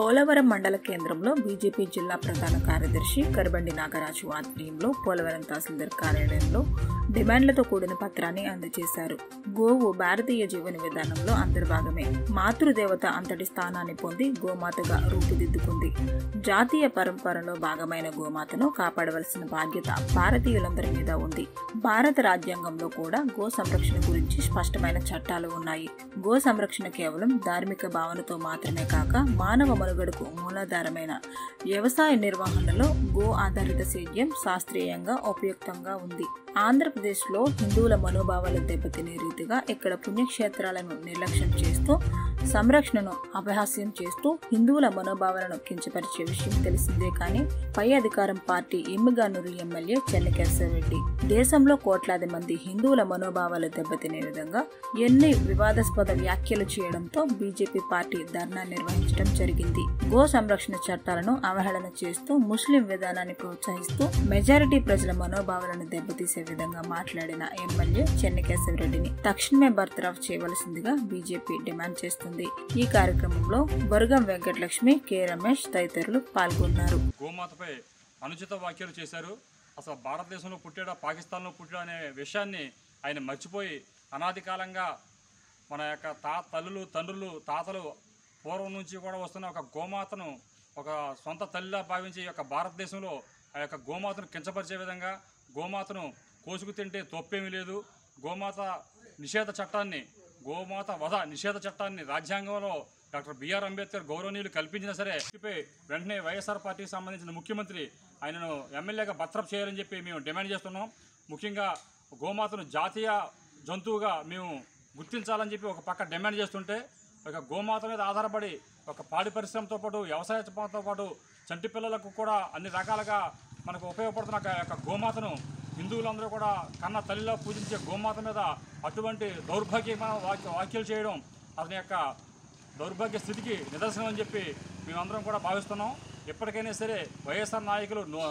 పోలవరం మండల కేంద్రంలో బీజేపీ జిల్లా ప్రధాన కార్యదర్శి కరబండి నాగరాజు ఆధ్వర్యంలో పోలవరం తహసీల్దార్ కార్యాలయంలో డిమాండ్లతో కూడిన పత్రాన్ని అందజేశారు గోవు భారతీయ జీవన విధానంలో అంతర్భాగమే మాతృదేవత అంతటి స్థానాన్ని పొంది గోమాతగా రూపుదిద్దుకుంది జాతీయ పరంపరలో భాగమైన గోమాతను కాపాడవలసిన బాధ్యత భారతీయులందరి మీద ఉంది భారత రాజ్యాంగంలో కూడా గో సంరక్షణ గురించి స్పష్టమైన చట్టాలు ఉన్నాయి గో సంరక్షణ కేవలం ధార్మిక భావనతో మాత్రమే కాక మానవ మనుగడకు మూలాధారమైన వ్యవసాయ నిర్వహణలో గో ఆధారిత సేద్యం శాస్త్రీయంగా ఉపయుక్తంగా ఉంది ఆంధ్రప్రదేశ్లో హిందువుల మనోభావాలు దెబ్బతినే రీతిగా ఇక్కడ పుణ్యక్షేత్రాలను నిర్లక్ష్యం చేస్తూ సంరక్షణను అపహాస్యం చేస్తూ హిందువుల మనోభావాలను కించపరిచే విషయం తెలిసిందే కానీ పై అధికారం పార్టీ ఎమ్మిగానూరు ఎమ్మెల్యే చెన్నకేశ్వరరెడ్డి దేశంలో కోట్లాది మంది హిందువుల మనోభావాలు దెబ్బతినే విధంగా ఎన్ని వివాదాస్పద వ్యాఖ్యలు చేయడంతో బీజేపీ పార్టీ ధర్నా నిర్వహించడం జరిగింది గో సంరక్షణ చట్టాలను అవహేళన చేస్తూ ముస్లిం విధానాన్ని ప్రోత్సహిస్తూ మెజారిటీ ప్రజల మనోభావాలను దెబ్బతీసే విధంగా మాట్లాడిన ఎమ్మెల్యే చెన్నకేశవరెడ్డిని తక్షణమే బర్తరఫ్ చేయవలసిందిగా బీజేపీ డిమాండ్ చేస్తుంది ఈ కార్యక్రమంలో బొరగం వెంకటలక్ష్మి కె రమేష్ తదితరులు పాల్గొన్నారు గోమాతపై అనుచిత వ్యాఖ్యలు చేశారు అసలు భారతదేశంలో పుట్టాడా పాకిస్తాన్లో పుట్టాడా అనే విషయాన్ని ఆయన మర్చిపోయి అనాది కాలంగా మన యొక్క తా తల్లులు తండ్రులు తాతలు పూర్వం నుంచి కూడా వస్తున్న ఒక గోమాతను ఒక సొంత తల్లిలా భావించి ఈ యొక్క భారతదేశంలో ఆ యొక్క గోమాతను కించపరిచే విధంగా గోమాతను కోసుకు తింటే తప్పేమీ లేదు గోమాత నిషేధ చట్టాన్ని గోమాత వధ నిషేధ చట్టాన్ని రాజ్యాంగంలో డాక్టర్ బిఆర్ అంబేద్కర్ గౌరవనీయులు కల్పించినా సరే చెప్పి వెంటనే వైఎస్ఆర్ పార్టీకి సంబంధించిన ముఖ్యమంత్రి ఆయనను ఎమ్మెల్యేగా బత్రప్ చేయాలని చెప్పి మేము డిమాండ్ చేస్తున్నాం ముఖ్యంగా గోమాతను జాతీయ జంతువుగా మేము గుర్తించాలని చెప్పి ఒక పక్క డిమాండ్ చేస్తుంటే ఒక గోమాత మీద ఆధారపడి ఒక పాడి పరిశ్రమతో పాటు వ్యవసాయ పనితో పాటు చంటి పిల్లలకు కూడా అన్ని రకాలుగా మనకు ఉపయోగపడుతున్న ఒక యొక్క గోమాతను హిందువులందరూ కూడా కన్న తల్లిలో పూజించే గోమాత మీద అటువంటి దౌర్భాగ్యమైన వాక్య వ్యాఖ్యలు చేయడం అతని యొక్క దౌర్భాగ్య స్థితికి నిదర్శనం అని చెప్పి మేమందరం కూడా భావిస్తున్నాం ఎప్పటికైనా సరే వైఎస్ఆర్ నాయకులు నో-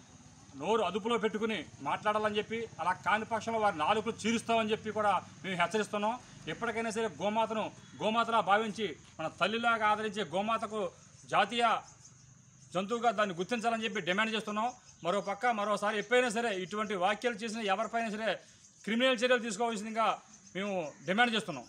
నోరు అదుపులో పెట్టుకుని మాట్లాడాలని చెప్పి అలా కాని పక్షంలో వారి నాలుగులు చీరుస్తామని చెప్పి కూడా మేము హెచ్చరిస్తున్నాం ఎప్పటికైనా సరే గోమాతను గోమాతలా భావించి మన తల్లిలాగా ఆదరించే గోమాతకు జాతీయ జంతువుగా దాన్ని గుర్తించాలని చెప్పి డిమాండ్ చేస్తున్నాం మరో పక్క మరోసారి ఎప్పుడైనా సరే ఇటువంటి వ్యాఖ్యలు చేసిన ఎవరిపైనా సరే క్రిమినల్ చర్యలు తీసుకోవాల్సిందిగా మేము డిమాండ్ చేస్తున్నాం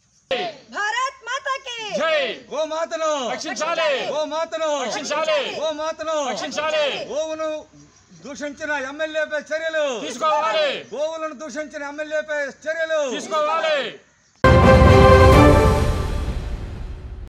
भारत माता की జై గోమాతను రక్షించాలి గోమాతను రక్షించాలి గోమాతను రక్షించాలి గోవును దూషించిన ఎమ్మెల్యేపై చర్యలు తీసుకోవాలి గోవులను దూషించిన ఎమ్మెల్యేపై చర్యలు తీసుకోవాలి